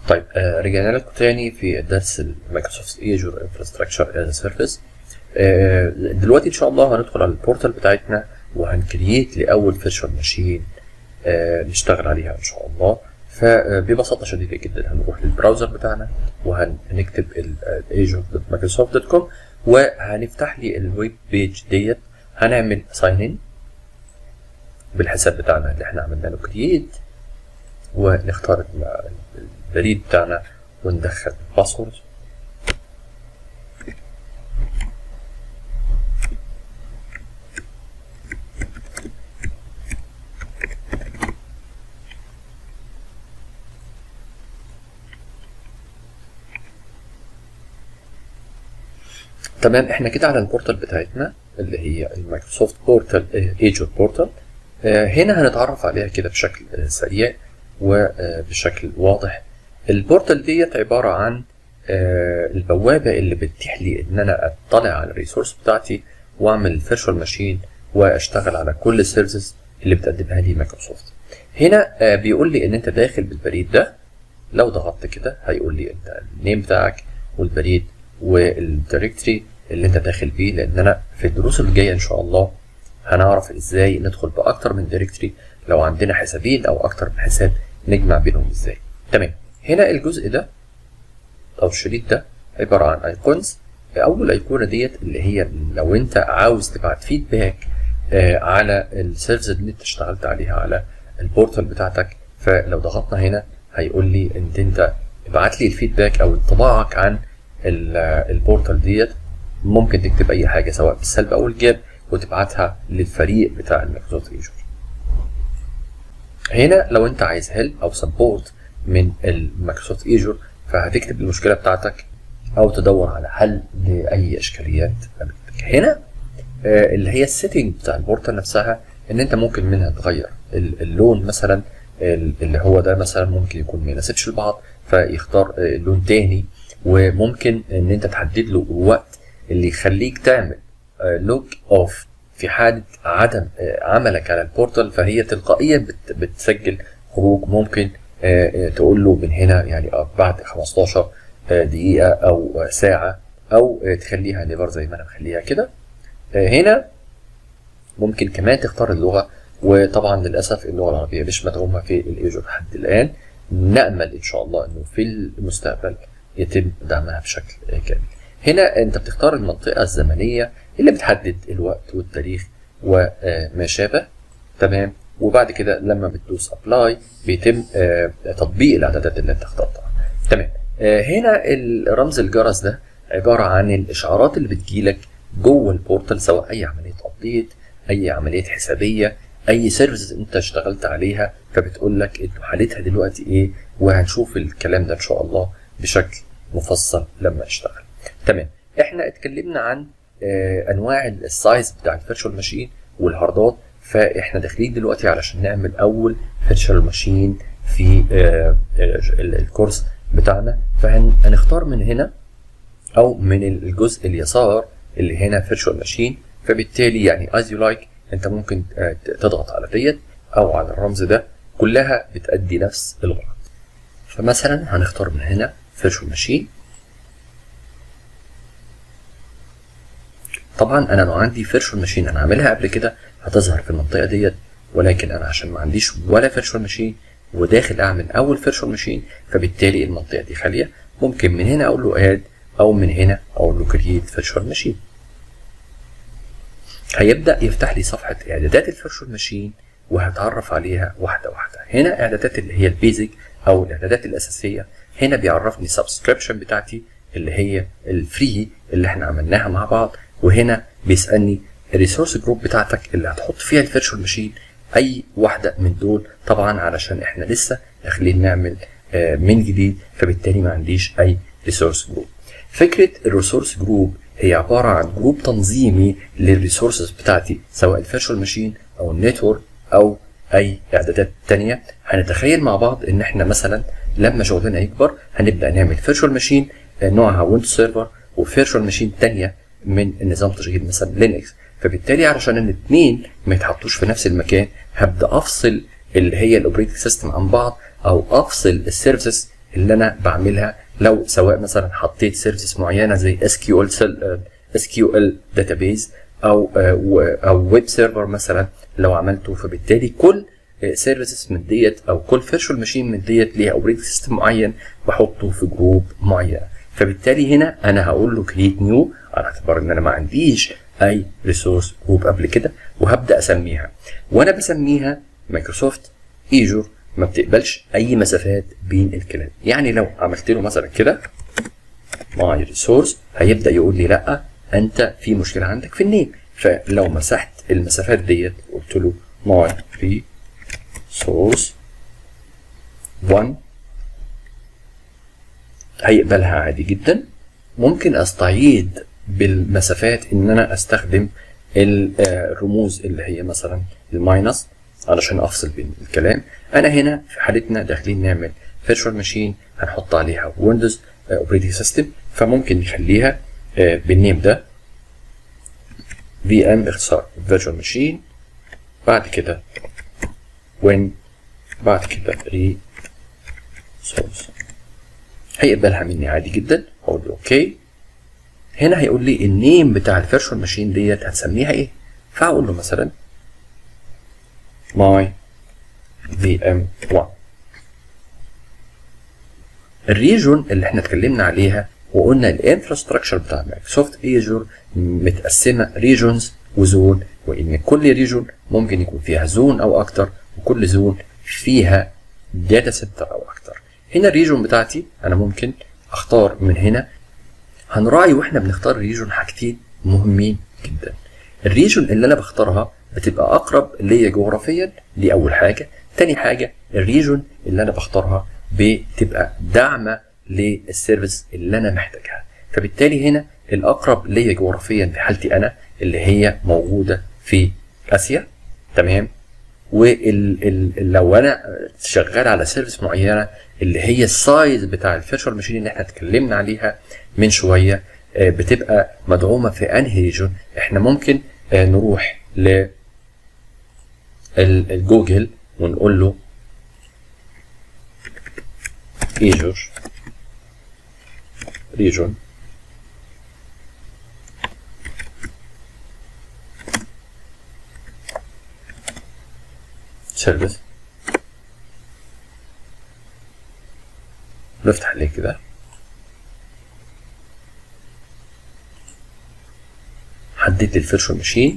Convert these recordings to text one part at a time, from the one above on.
طيب آه رجعنا لكم تاني في درس المايكروسوفت ايجور انفراستراكشر از سيرفيس دلوقتي ان شاء الله هندخل على البورتال بتاعتنا وهنكرييت لاول فيرتشوال ماشين آه نشتغل عليها ان شاء الله فببساطه شديده جدا هنروح للبراوزر بتاعنا وهنكتب azure.microsoft.com وهنفتح لي الويب بيج ديت هنعمل ساين ان بالحساب بتاعنا اللي احنا عملنا له كرييت ونختار البريد بتاعنا وندخل الباسورد تمام احنا كده على البورتال بتاعتنا اللي هي المايكروسوفت بورتال ايجور بورتال هنا هنتعرف عليها كده بشكل سريع وبشكل واضح البورتال ديت عبارة عن البوابة اللي بتتيح لي ان انا اطلع على الريسورس بتاعتي واعمل الفيرشوال ماشين واشتغل على كل السيرفيسز اللي بتقدمها لي مايكروسوفت هنا بيقول لي ان انت داخل بالبريد ده لو ضغطت كده هيقول لي انت النيم بتاعك والبريد والدايركتري اللي انت داخل بيه لان انا في الدروس اللي جايه ان شاء الله هنعرف ازاي ندخل باكتر من دايركتري لو عندنا حسابين او اكتر من حساب نجمع بينهم ازاي تمام هنا الجزء ده او الشريط ده عباره عن ايقونز اول ايقونه ديت اللي هي لو انت عاوز تبعت فيدباك آه على السيرفز اللي انت اشتغلت عليها على البورتال بتاعتك فلو ضغطنا هنا هيقول لي ان انت ابعت لي الفيدباك او انطباعك عن البورتال ديت ممكن تكتب اي حاجه سواء بالسلب او الجاب وتبعتها للفريق بتاع المايكروسوفت ايجور هنا لو انت عايز هيلب او سبورت من المايكروسوفت ايجور فهتكتب المشكله بتاعتك او تدور على حل لاي اشكاليات قابلتك هنا آه اللي هي السيتنج بتاع البورتال نفسها ان انت ممكن منها تغير اللون مثلا اللي هو ده مثلا ممكن يكون ما يناسبش لبعض فيختار لون تاني وممكن ان انت تحدد له الوقت اللي يخليك تعمل لوج اوف في حالة عدم عملك على البورتال فهي تلقائيا بتسجل خروج ممكن تقول له من هنا يعني بعد 15 دقيقة أو ساعة أو تخليها نيفر زي ما أنا مخليها كده هنا ممكن كمان تختار اللغة وطبعا للأسف اللغة العربية مش مدعومة في الإيجور لحد الآن نأمل إن شاء الله إنه في المستقبل يتم دعمها بشكل كامل هنا انت بتختار المنطقة الزمنية اللي بتحدد الوقت والتاريخ وما شابه تمام وبعد كده لما بتدوس ابلاي بيتم تطبيق الاعدادات اللي انت اخترتها تمام هنا رمز الجرس ده عبارة عن الاشعارات اللي بتجيلك جوه البورتال سواء اي عملية ابديت اي عملية حسابية اي سيرفيس انت اشتغلت عليها فبتقول لك انه حالتها دلوقتي ايه وهنشوف الكلام ده ان شاء الله بشكل مفصل لما اشتغل تمام احنا اتكلمنا عن اه انواع السايز بتاع الفيرتشوال ماشين والهاردات فاحنا داخلين دلوقتي علشان نعمل اول فيرتشوال ماشين في اه الكورس بتاعنا فهنختار من هنا او من الجزء اليسار اللي هنا فيرتشوال ماشين فبالتالي يعني از يو لايك انت ممكن اه تضغط على ديت او على الرمز ده كلها بتأدي نفس الغرض فمثلا هنختار من هنا فيرتشوال ماشين طبعا انا لو عندي فيرتشوال ماشين انا عاملها قبل كده هتظهر في المنطقه ديت ولكن انا عشان ما عنديش ولا فيرتشوال ماشين وداخل اعمل اول فيرتشوال ماشين فبالتالي المنطقه دي خاليه ممكن من هنا اقول له اد او من هنا اقول له كرييت فيرتشوال ماشين هيبدا يفتح لي صفحه اعدادات الفيرتشوال ماشين وهتعرف عليها واحده واحده هنا اعدادات اللي هي البيزك او الاعدادات الاساسيه هنا بيعرفني السبسكريبشن بتاعتي اللي هي الفري اللي احنا عملناها مع بعض وهنا بيسالني الريسورس جروب بتاعتك اللي هتحط فيها الفيرتشوال ماشين اي واحده من دول طبعا علشان احنا لسه داخلين نعمل من جديد فبالتالي ما عنديش اي ريسورس جروب فكره الريسورس جروب هي عباره عن جروب تنظيمي للريسورسز بتاعتي سواء الفيرتشوال ماشين او النتورك او اي اعدادات تانية هنتخيل مع بعض ان احنا مثلا لما شغلنا يكبر هنبدا نعمل فيرتشوال ماشين نوعها ويندوز سيرفر وفيرتشوال ماشين تانية من النظام تشغيل مثلا لينكس فبالتالي علشان الاثنين ما يتحطوش في نفس المكان هبدا افصل اللي هي الاوبريتنج سيستم عن بعض او افصل السيرفيسز اللي انا بعملها لو سواء مثلا حطيت سيرفيس معينه زي اس كيو ال اس كيو ال داتابيز او آه، او ويب سيرفر مثلا لو عملته فبالتالي كل سيرفيسز من ديت او كل فيرتشوال ماشين من ديت ليها اوبريتنج سيستم معين بحطه في جروب معين فبالتالي هنا انا هقول له كريت نيو على اعتبار ان انا ما عنديش اي ريسورس جروب قبل كده وهبدا اسميها وانا بسميها مايكروسوفت ايجور ما بتقبلش اي مسافات بين الكلام يعني لو عملت له مثلا كده ماي ريسورس هيبدا يقول لي لا انت في مشكله عندك في النيم فلو مسحت المسافات ديت قلت له ماي في سورس 1 هيقبلها عادي جدا ممكن استعيد بالمسافات ان انا استخدم الرموز اللي هي مثلا الماينس علشان افصل بين الكلام انا هنا في حالتنا داخلين نعمل فيرتشوال ماشين هنحط عليها ويندوز اوبريتنج سيستم فممكن نخليها بالنيم ده في ام اختصار فيرتشوال ماشين بعد كده وين بعد كده ري سورس هيقبلها مني عادي جدا اقول له اوكي هنا هيقول لي النيم بتاع الفيرشوال ماشين ديت هتسميها ايه فهقول له مثلا my vm1 الريجون اللي احنا اتكلمنا عليها وقلنا الانفراستراكشر بتاع مايكروسوفت ايجور متقسمه ريجونز وزون وان كل ريجون ممكن يكون فيها زون او اكتر وكل زون فيها داتا سنتر او اكتر هنا الريجون بتاعتي انا ممكن اختار من هنا هنراعي واحنا بنختار الريجون حاجتين مهمين جدا الريجون اللي انا بختارها بتبقى اقرب ليا جغرافيا دي اول حاجه تاني حاجه الريجون اللي انا بختارها بتبقى داعمه للسيرفيس اللي انا محتاجها فبالتالي هنا الاقرب ليا جغرافيا في حالتي انا اللي هي موجوده في اسيا تمام ولو انا شغال على سيرفيس معينه اللي هي السايز بتاع الفيرتشوال ماشين اللي احنا اتكلمنا عليها من شويه بتبقى مدعومه في انهي ريجون احنا ممكن نروح ل الجوجل ونقول له ايجور ريجون سيرفيس نفتح عليه كده حددت الفيرشوال ماشين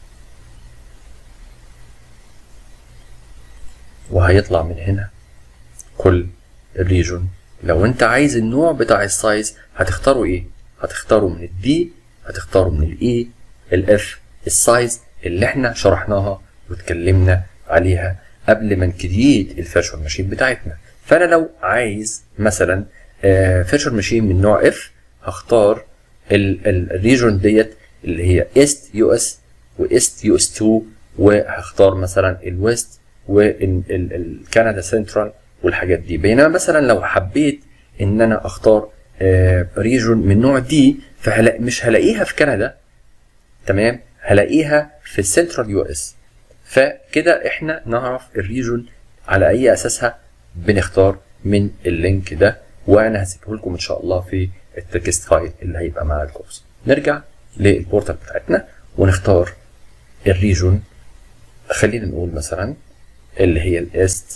وهيطلع من هنا كل الريجون لو انت عايز النوع بتاع السايز هتختاره ايه هتختاره من الدي هتختاره من الاي الاف السايز اللي احنا شرحناها واتكلمنا عليها قبل ما نكريت الفيرشوال ماشين بتاعتنا فانا لو عايز مثلا فيرشوال ماشين من نوع اف هختار الريجون ديت اللي هي ايست يو اس وايست يو اس 2 وهختار مثلا الويست والكندا سنترال والحاجات دي بينما مثلا لو حبيت ان انا اختار ريجون من نوع دي فمش هلاقيها في كندا تمام هلاقيها في السنترال يو اس فكده احنا نعرف الريجون على اي اساسها بنختار من اللينك ده وانا هسيبه لكم ان شاء الله في التكست فايل اللي هيبقى مع الكورس نرجع للبورتال بتاعتنا ونختار الريجون خلينا نقول مثلا اللي هي الاست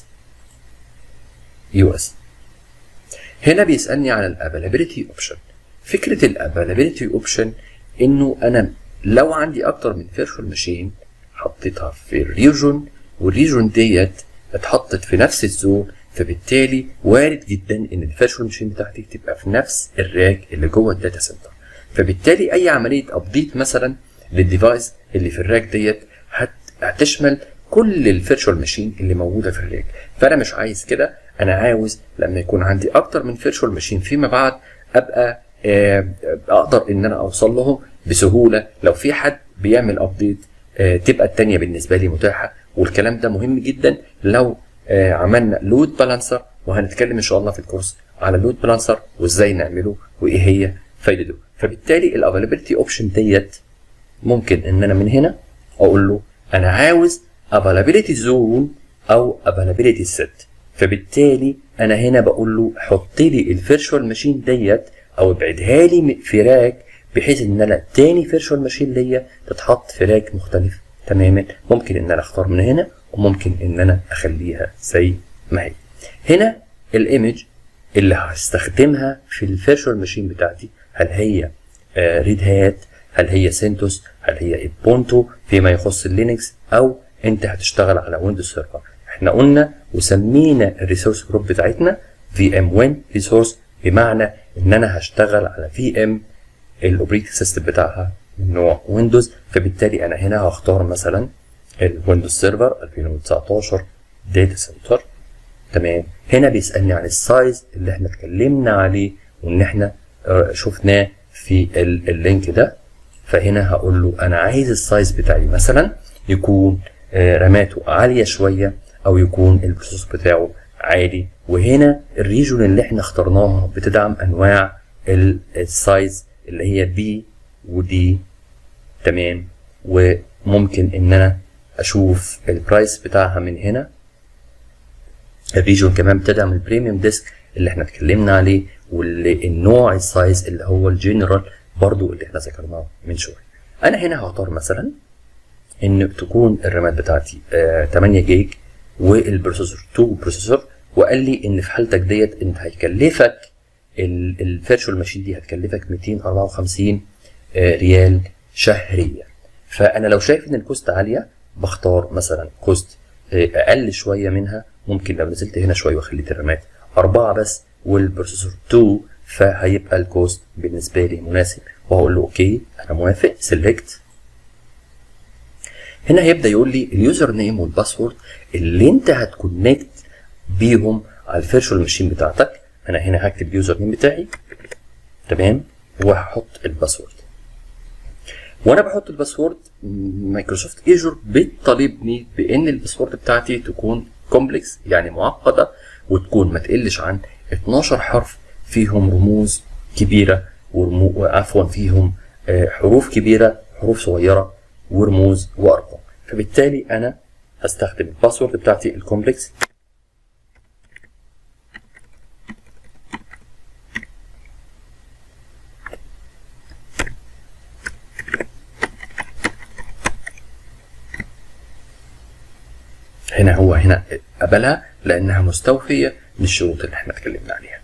يو اس هنا بيسالني على الافيلابيلتي اوبشن فكره الافيلابيلتي اوبشن انه انا لو عندي اكتر من فيرشوال ماشين حطيتها في الريجون والريجون ديت اتحطت في نفس الزون فبالتالي وارد جدا ان الفيرشوال ماشين بتاعتي تبقى في نفس الراك اللي جوه الداتا سنتر فبالتالي اي عمليه ابديت مثلا للديفايس اللي في الراك ديت هتشمل كل الفيرتشوال ماشين اللي موجوده في الراك فانا مش عايز كده انا عاوز لما يكون عندي اكتر من فيرتشوال ماشين فيما بعد ابقى اقدر ان انا اوصل لهم بسهوله لو في حد بيعمل ابديت تبقى التانية بالنسبه لي متاحه والكلام ده مهم جدا لو عملنا لود بالانسر وهنتكلم ان شاء الله في الكورس على لود بالانسر وازاي نعمله وايه هي فايدته فبالتالي الافيلابيلتي اوبشن ديت ممكن ان انا من هنا اقول له انا عاوز availability zone او availability set فبالتالي انا هنا بقول له حط لي الفيرشوال ماشين ديت او ابعدها لي في راك بحيث ان انا تاني فيرشوال ماشين ليا تتحط في راك مختلف تماما ممكن ان انا اختار من هنا وممكن ان انا اخليها زي ما هي هنا الايمج اللي هستخدمها في الفيرشوال ماشين بتاعتي هل هي ريد هات هل هي سنتوس هل هي ايبونتو فيما يخص اللينكس او انت هتشتغل على ويندوز سيرفر احنا قلنا وسمينا الريسورس جروب بتاعتنا في ام وين ريسورس بمعنى ان انا هشتغل على في ام الاوبريتنج سيستم بتاعها من نوع ويندوز فبالتالي انا هنا هختار مثلا الويندوز سيرفر 2019 داتا سنتر تمام هنا بيسالني عن السايز اللي احنا اتكلمنا عليه وان احنا شفناه في اللينك ده فهنا هقول له انا عايز السايز بتاعي مثلا يكون رماته عاليه شويه او يكون البروسيسور بتاعه عالي وهنا الريجون اللي احنا اخترناها بتدعم انواع السايز اللي هي بي ودي تمام وممكن ان انا اشوف البرايس بتاعها من هنا الريجون كمان بتدعم البريميوم ديسك اللي احنا اتكلمنا عليه واللي النوع السايز اللي هو الجنرال برضو اللي احنا ذكرناه من شويه انا هنا هختار مثلا ان تكون الرامات بتاعتي آه 8 جيج والبروسيسور 2 بروسيسور وقال لي ان في حالتك ديت انت هيكلفك الفيرتشوال ماشين دي هتكلفك 254 آه ريال شهريا فانا لو شايف ان الكوست عاليه بختار مثلا كوست آه اقل شويه منها ممكن لو نزلت هنا شويه وخليت الرامات أربعة بس والبروسيسور 2 فهيبقى الكوست بالنسبة لي مناسب وهقول له اوكي انا موافق سيلكت هنا هيبدا يقول لي اليوزر نيم والباسورد اللي انت هتكونكت بيهم على الفيرشوال ماشين بتاعتك انا هنا هكتب اليوزر نيم بتاعي تمام وهحط الباسورد وانا بحط الباسورد مايكروسوفت ايجور بتطالبني بان الباسورد بتاعتي تكون كومبلكس يعني معقده وتكون ما تقلش عن 12 حرف فيهم رموز كبيره ورمو عفوا فيهم حروف كبيره حروف صغيره ورموز وارقام فبالتالي انا هستخدم الباسورد بتاعتي الكومبلكس هنا هو هنا قبلها لانها مستوفيه للشروط اللي احنا اتكلمنا عليها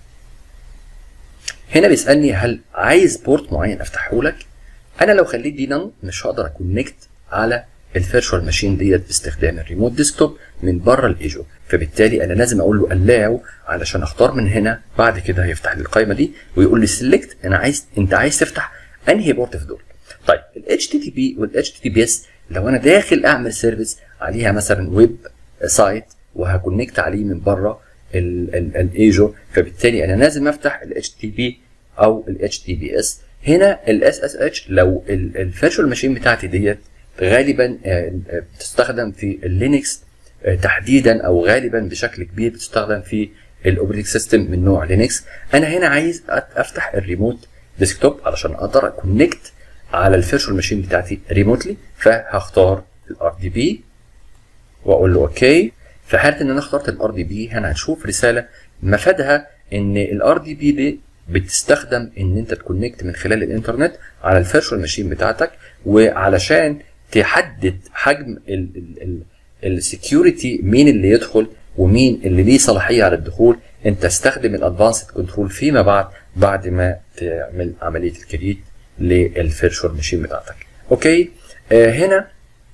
هنا بيسالني هل عايز بورت معين افتحه لك انا لو خليت دي نن مش هقدر اكونكت على الفيرشوال ماشين ديت باستخدام الريموت ديسكتوب من بره الايجو فبالتالي انا لازم اقول له الاو علشان اختار من هنا بعد كده هيفتح لي القائمه دي ويقول لي سيلكت انا عايز انت عايز تفتح انهي بورت في دول طيب الاتش تي تي بي والاتش تي تي بي اس لو انا داخل اعمل سيرفيس عليها مثلا ويب سايت وهكونكت عليه من بره الايجو فبالتالي انا لازم افتح الاتش تي بي او الاتش تي بي اس هنا الاس اس اتش لو الفيرشوال ماشين بتاعتي ديت غالبا بتستخدم في اللينكس تحديدا او غالبا بشكل كبير بتستخدم في الاوبريتنج سيستم من نوع لينكس انا هنا عايز افتح الريموت ديسكتوب علشان اقدر اكونكت على الفيرشوال ماشين بتاعتي ريموتلي فهختار الار دي بي واقول له اوكي في حاله ان انا اخترت الار دي بي هنا هتشوف رساله مفادها ان الار دي بي دي بتستخدم ان انت تكونكت من خلال الانترنت على الفيرشوال ماشين بتاعتك وعلشان تحدد حجم السكيورتي مين اللي يدخل ومين اللي ليه صلاحيه على الدخول انت استخدم الادفانسد كنترول فيما بعد بعد ما تعمل عمليه الكريت للفيرشوال ماشين بتاعتك اوكي آه هنا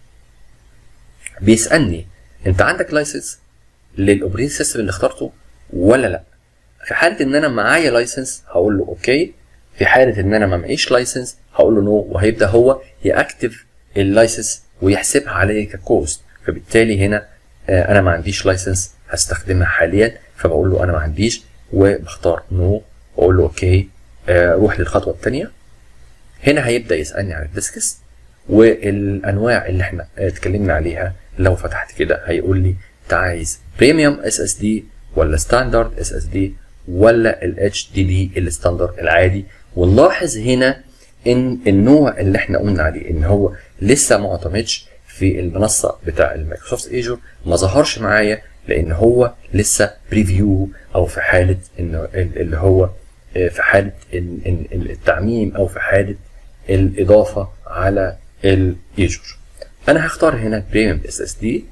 بيسالني انت عندك لايسنس للاوبريتنج سيستم اللي اخترته ولا لا في حاله ان انا معايا لايسنس هقول له اوكي في حاله ان انا ما معيش لايسنس هقول له نو وهيبدا هو ياكتف اللايسنس ويحسبها عليا ككوست فبالتالي هنا آه انا ما عنديش لايسنس هستخدمها حاليا فبقول له انا ما عنديش وبختار نو واقول له اوكي آه روح للخطوه الثانيه هنا هيبدا يسالني عن الديسكس والانواع اللي احنا اتكلمنا عليها لو فتحت كده هيقول لي انت عايز بريميوم اس اس دي ولا ستاندرد اس اس دي ولا الاتش دي دي الستاندرد العادي ونلاحظ هنا ان النوع اللي احنا قلنا عليه ان هو لسه ما اعتمدش في في المنصه بتاع المايكروسوفت ايجور ما ظهرش معايا لان هو لسه بريفيو او في حاله انه اللي هو في حاله التعميم او في حاله الاضافه على الايجور انا هختار هنا بريميوم اس اس دي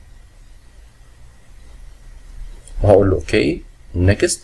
وهقول له اوكي نيكست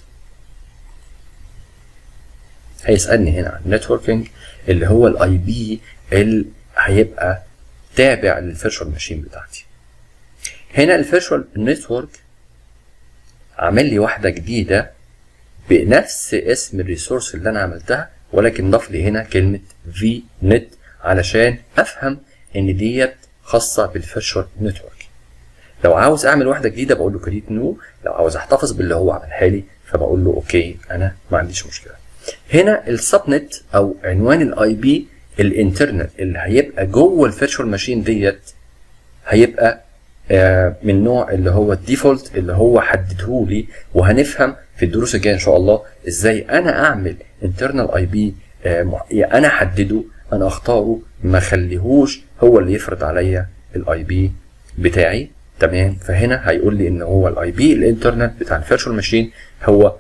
هيسالني هنا عن نتوركينج اللي هو الاي بي اللي هيبقى تابع للفيرشوال ماشين بتاعتي هنا الفيرشوال نتورك عامل لي واحده جديده بنفس اسم الريسورس اللي انا عملتها ولكن ضاف لي هنا كلمه في نت علشان افهم ان ديت خاصه بالفيرشوال نتورك لو عاوز اعمل واحده جديده بقول له كريت نيو لو عاوز احتفظ باللي هو عملها لي فبقول له اوكي انا ما عنديش مشكله هنا السب نت او عنوان الاي بي الانترنت اللي هيبقى جوه الفيرتشوال ماشين ديت هيبقى آه من نوع اللي هو الديفولت اللي هو حدده لي وهنفهم في الدروس الجايه ان شاء الله ازاي انا اعمل انترنال اي بي انا احدده انا اختاره ما خليهوش هو اللي يفرض عليا الاي بي بتاعي تمام فهنا هيقول لي ان هو الاي بي الانترنت بتاع الفيرتشوال ماشين هو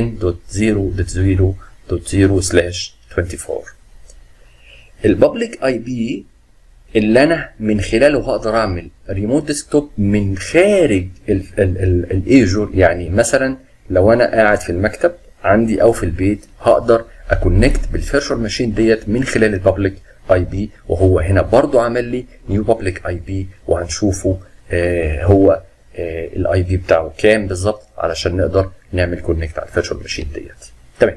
10.0.0.0/24 البابليك اي بي اللي انا من خلاله هقدر اعمل ريموت ديسكتوب من خارج الايجور يعني مثلا لو انا قاعد في المكتب عندي او في البيت هقدر اكونكت بالفيرشوال ماشين ديت من خلال البابليك اي بي وهو هنا برضو عمل لي نيو بابليك اي بي وهنشوفه آه هو آه الاي بي بتاعه كام بالظبط علشان نقدر نعمل كونكت على الفيرشوال ماشين ديت تمام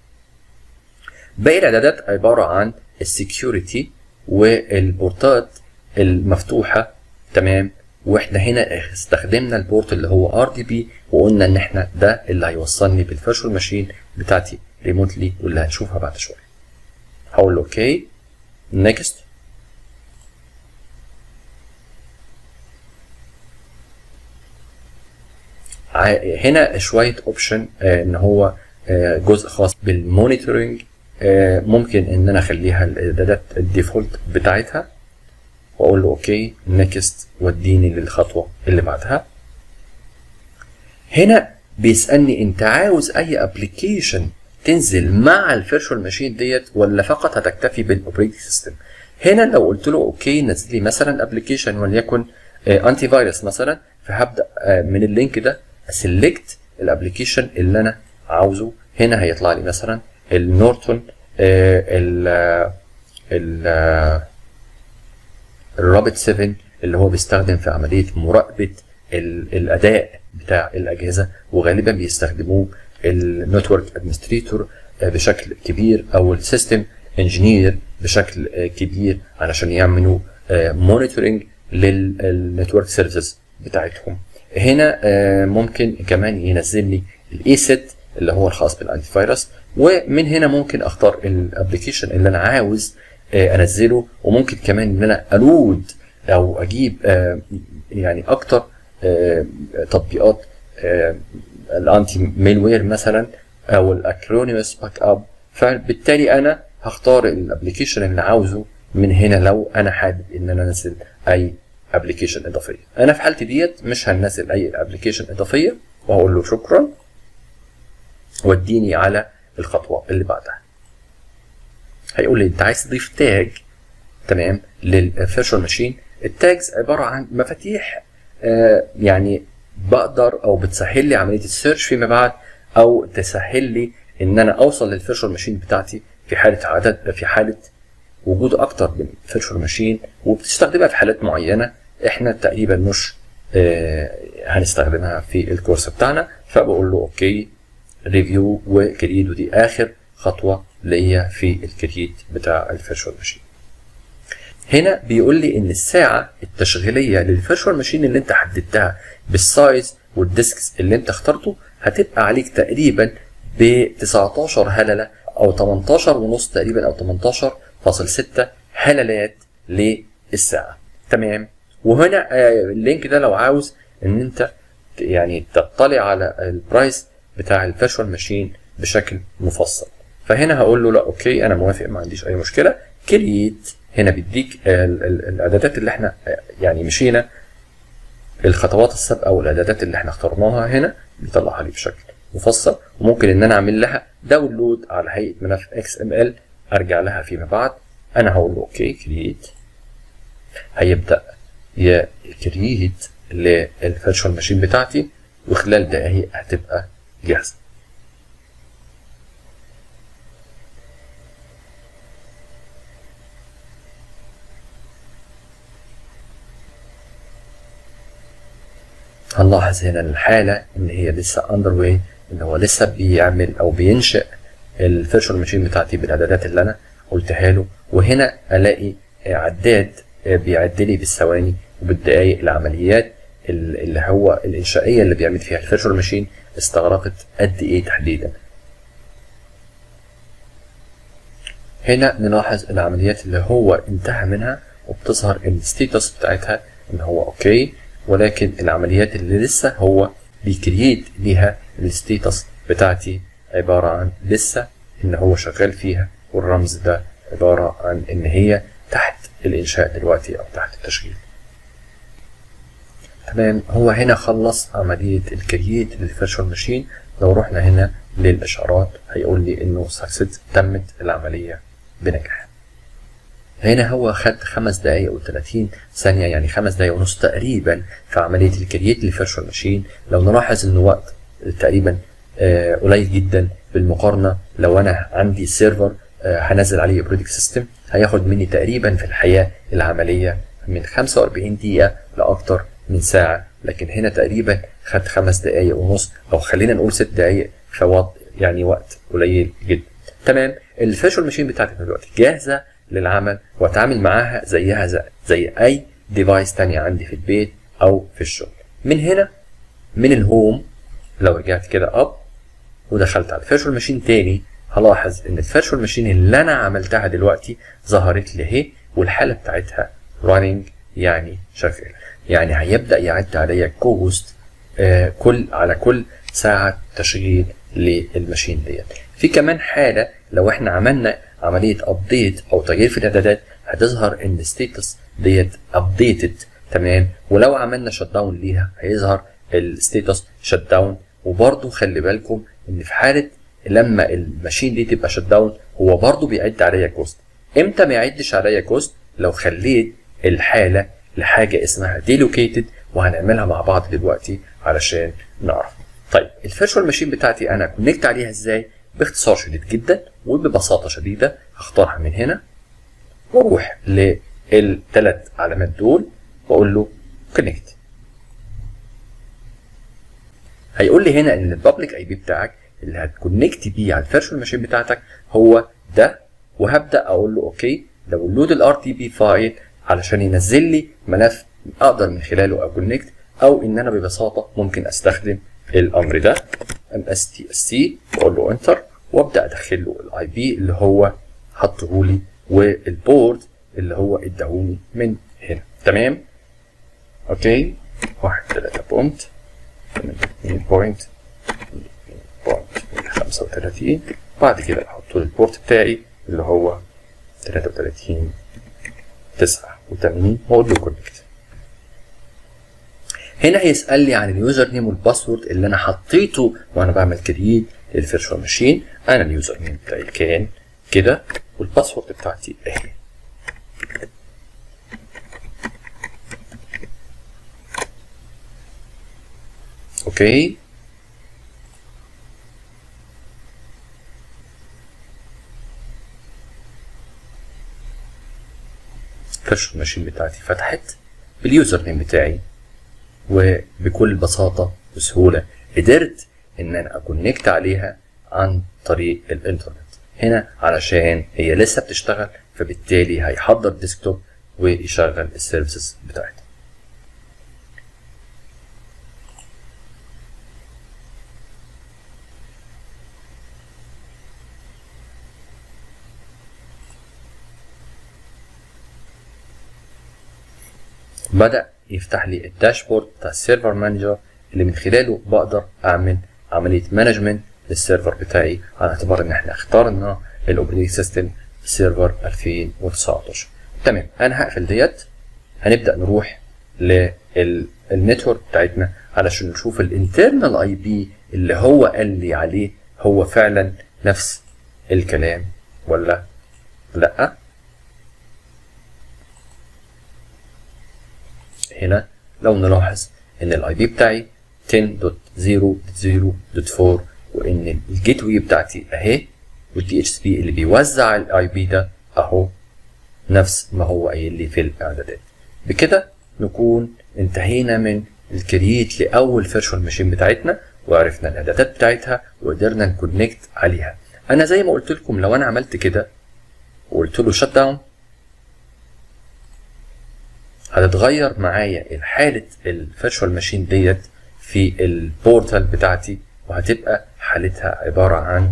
باقي الاعدادات عباره عن السكيورتي والبورتات المفتوحه تمام واحنا هنا استخدمنا البورت اللي هو ار دي بي وقلنا ان احنا ده اللي هيوصلني بالفيرشوال ماشين بتاعتي ريموتلي واللي هنشوفها بعد شويه هقول له اوكي نيكست هنا شويه اوبشن ان هو جزء خاص بالمونيتورنج ممكن ان انا اخليها الاعدادات الديفولت بتاعتها واقول له اوكي نيكست وديني للخطوه اللي بعدها هنا بيسالني انت عاوز اي ابلكيشن تنزل مع الفيرشوال ماشين ديت ولا فقط هتكتفي بالاوبريتنج سيستم هنا لو قلت له اوكي نزل لي مثلا ابلكيشن وليكن انتي فيروس مثلا فهبدا من اللينك ده اسلكت الابلكيشن اللي انا عاوزه هنا هيطلع لي مثلا النورتون ال ال الرابط 7 اللي هو بيستخدم في عمليه مراقبه الاداء بتاع الاجهزه وغالبا بيستخدموه النتورك ادمنستريتور بشكل كبير او السيستم انجينير بشكل كبير علشان يعملوا مونيتورنج للنتورك سيرفيسز بتاعتهم هنا ممكن كمان ينزل لي الاي سيت اللي هو الخاص بالانتي فيروس ومن هنا ممكن اختار الابلكيشن اللي انا عاوز انزله وممكن كمان ان انا الود او اجيب يعني اكتر تطبيقات الانتي ميلوير مثلا او الاكرونيمس باك اب فبالتالي انا هختار الابلكيشن اللي عاوزه من هنا لو انا حابب ان انا انزل اي ابلكيشن اضافيه انا في حالتي ديت مش هنزل اي ابلكيشن اضافيه وهقول له شكرا وديني على الخطوه اللي بعدها هيقول لي انت عايز تضيف تاج تمام للفيرشوال ماشين التاجز عباره عن مفاتيح آه يعني بقدر او بتسهل لي عمليه السيرش فيما بعد او تسهل لي ان انا اوصل للفيرشوال ماشين بتاعتي في حاله عدد في حاله وجود اكتر من فيرشوال ماشين وبتستخدمها في حالات معينه احنا تقريبا مش آه هنستخدمها في الكورس بتاعنا فبقول له اوكي ريفيو وكريد ودي اخر خطوه ليا في الكريد بتاع الفيرشوال ماشين هنا بيقول لي ان الساعه التشغيليه للفيرشوال ماشين اللي انت حددتها بالسايز والديسكس اللي انت اخترته هتبقى عليك تقريبا ب 19 هلله او 18 ونص تقريبا او 18.6 هللات للساعه تمام وهنا اللينك ده لو عاوز ان انت يعني تطلع على البرايس بتاع الفيرشوال ماشين بشكل مفصل فهنا هقول له لا اوكي انا موافق ما عنديش اي مشكله كريت هنا بيديك ال- ال- الاعدادات اللي احنا يعني مشينا الخطوات السابقه والاعدادات اللي احنا اخترناها هنا بيطلعها لي بشكل مفصل وممكن ان انا اعمل لها داونلود على هيئه ملف اكس ام ال ارجع لها فيما بعد انا هقول له اوكي كرييت هيبدا يكريت للفيرتشوال ماشين بتاعتي وخلال دقايق هتبقى جاهزه هنلاحظ هنا الحالة إن هي لسه أندر واي إن هو لسه بيعمل أو بينشئ الفيرتشوال ماشين بتاعتي بالإعدادات اللي أنا قلتها له وهنا ألاقي عداد بيعد لي بالثواني وبالدقايق العمليات اللي هو الإنشائية اللي بيعمل فيها الفيرتشوال ماشين استغرقت قد إيه تحديدا هنا نلاحظ العمليات اللي هو انتهى منها وبتظهر الستيتس بتاعتها ان هو اوكي ولكن العمليات اللي لسه هو بيكرييت ليها الستيتس بتاعتي عبارة عن لسه ان هو شغال فيها والرمز ده عبارة عن ان هي تحت الانشاء دلوقتي او تحت التشغيل تمام هو هنا خلص عملية الكرييت للفيرتشوال ماشين لو رحنا هنا للاشعارات هيقول لي انه سكسس تمت العملية بنجاح هنا هو خد خمس دقايق و 30 ثانية يعني خمس دقايق ونص تقريبا في عملية الكرييت للفيرتشوال ماشين لو نلاحظ انه وقت تقريبا آه قليل جدا بالمقارنة لو انا عندي سيرفر آه هنزل عليه اوبريتنج سيستم هياخد مني تقريبا في الحياة العملية من 45 دقيقة لأكتر من ساعة لكن هنا تقريبا خد خمس دقايق ونص أو خلينا نقول ست دقايق فوقت يعني وقت قليل جدا تمام الفيرتشوال ماشين بتاعتي دلوقتي جاهزة للعمل واتعامل معاها زيها زي, زي اي ديفايس تانية عندي في البيت او في الشغل من هنا من الهوم لو رجعت كده اب ودخلت على الفيرتشوال ماشين تاني هلاحظ ان الفيرتشوال ماشين اللي انا عملتها دلوقتي ظهرت لي اهي والحاله بتاعتها راننج يعني شغال يعني هيبدا يعد عليا كوست آه كل على كل ساعه تشغيل للماشين ديت في كمان حاله لو احنا عملنا عمليه ابديت او تغيير في الاعدادات هتظهر ان الستيتس ديت ابديتد تمام ولو عملنا شت داون ليها هيظهر الستيتس شت داون وبرده خلي بالكم ان في حاله لما الماشين دي تبقى شت داون هو برده بيعد عليا كوست امتى ما يعدش عليا كوست لو خليت الحاله لحاجه اسمها ديلوكيتد وهنعملها مع بعض دلوقتي علشان نعرف طيب الفيرتشوال ماشين بتاعتي انا كونكت عليها ازاي باختصار شديد جدا وببساطه شديده هختارها من هنا واروح للثلاث علامات دول واقول له كونكت هيقول لي هنا ان البابليك اي بي بتاعك اللي هتكونكت بيه على الفيرتشوال ماشين بتاعتك هو ده وهبدا اقول له اوكي داونلود الار تي بي فايل علشان ينزل لي ملف اقدر من خلاله اكونكت او ان انا ببساطه ممكن استخدم الامر ده ام اس تي اس سي واقول له انتر وابدا ادخل له الاي بي اللي هو حطه لي والبورد اللي هو اداهوني من هنا تمام اوكي واحد تلاتة بوينت اتنين بوينت بوينت خمسة وتلاتين بعد كده احط له البورت بتاعي اللي هو تلاتة وتلاتين تسعة وتمانين واقول له كونكت هنا هيسأل لي عن اليوزر نيم والباسورد اللي انا حطيته وانا بعمل كرييت للفيرتشوال ماشين انا اليوزر نيم بتاعي كان كده والباسورد بتاعتي اهي اوكي الفيرتشوال ماشين بتاعتي فتحت باليوزر نيم بتاعي وبكل بساطة وسهولة قدرت ان انا اكونكت عليها عن طريق الانترنت هنا علشان هي لسه بتشتغل فبالتالي هيحضر ديسكتوب ويشغل السيرفيسز بتاعتها بدأ يفتح لي الداشبورد بتاع السيرفر مانجر اللي من خلاله بقدر اعمل عمليه مانجمنت للسيرفر بتاعي على اعتبار ان احنا اخترنا الاوبريتنج سيستم سيرفر 2019 تمام انا هقفل ديت هنبدا نروح للنتورك بتاعتنا علشان نشوف الانترنال اي بي اللي هو قال لي عليه هو فعلا نفس الكلام ولا لا هنا لو نلاحظ ان الاي بي بتاعي 10.0.0.4 وان الجيت واي بتاعتي اهي والدي اتش بي اللي بيوزع الاي بي ده اهو نفس ما هو قايل لي في الاعدادات بكده نكون انتهينا من الكرييت لاول فيرشوال ماشين بتاعتنا وعرفنا الاعدادات بتاعتها وقدرنا نكونكت عليها انا زي ما قلت لكم لو انا عملت كده وقلت له شت داون هتتغير معايا حالة الفيرشوال ماشين ديت في البورتال بتاعتي وهتبقى حالتها عبارة عن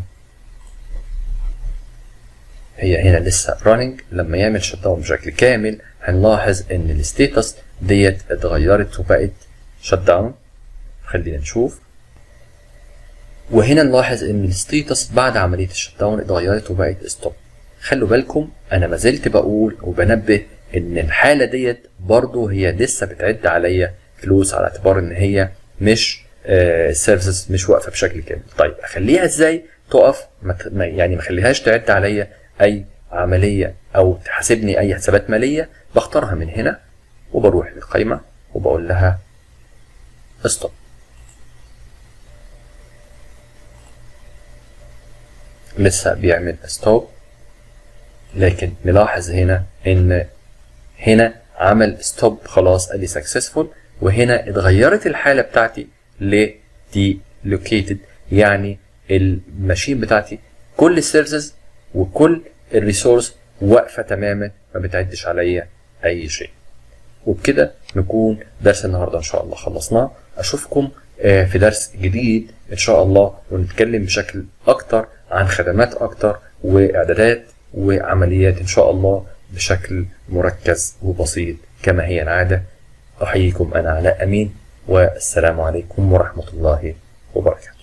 هي هنا لسه راننج لما يعمل شت داون بشكل كامل هنلاحظ ان الستيتس ديت اتغيرت وبقت شت داون خلينا نشوف وهنا نلاحظ ان الستيتس بعد عمليه الشت داون اتغيرت وبقت ستوب خلوا بالكم انا ما زلت بقول وبنبه ان الحاله ديت برضو هي لسه بتعد عليا فلوس على اعتبار ان هي مش سيرفيسز مش واقفه بشكل كامل طيب اخليها ازاي تقف يعني ما اخليهاش تعد عليا اي عمليه او تحاسبني اي حسابات ماليه بختارها من هنا وبروح للقائمه وبقول لها ستوب لسه بيعمل ستوب لكن نلاحظ هنا ان هنا عمل ستوب خلاص قال لي سكسسفول وهنا اتغيرت الحاله بتاعتي ل دي لوكيتد يعني الماشين بتاعتي كل السيرفيسز وكل الريسورس واقفه تماما ما بتعدش عليا اي شيء وبكده نكون درس النهارده ان شاء الله خلصناه اشوفكم في درس جديد ان شاء الله ونتكلم بشكل اكتر عن خدمات اكتر واعدادات وعمليات ان شاء الله بشكل مركز وبسيط كما هي العاده احييكم انا علاء امين والسلام عليكم ورحمه الله وبركاته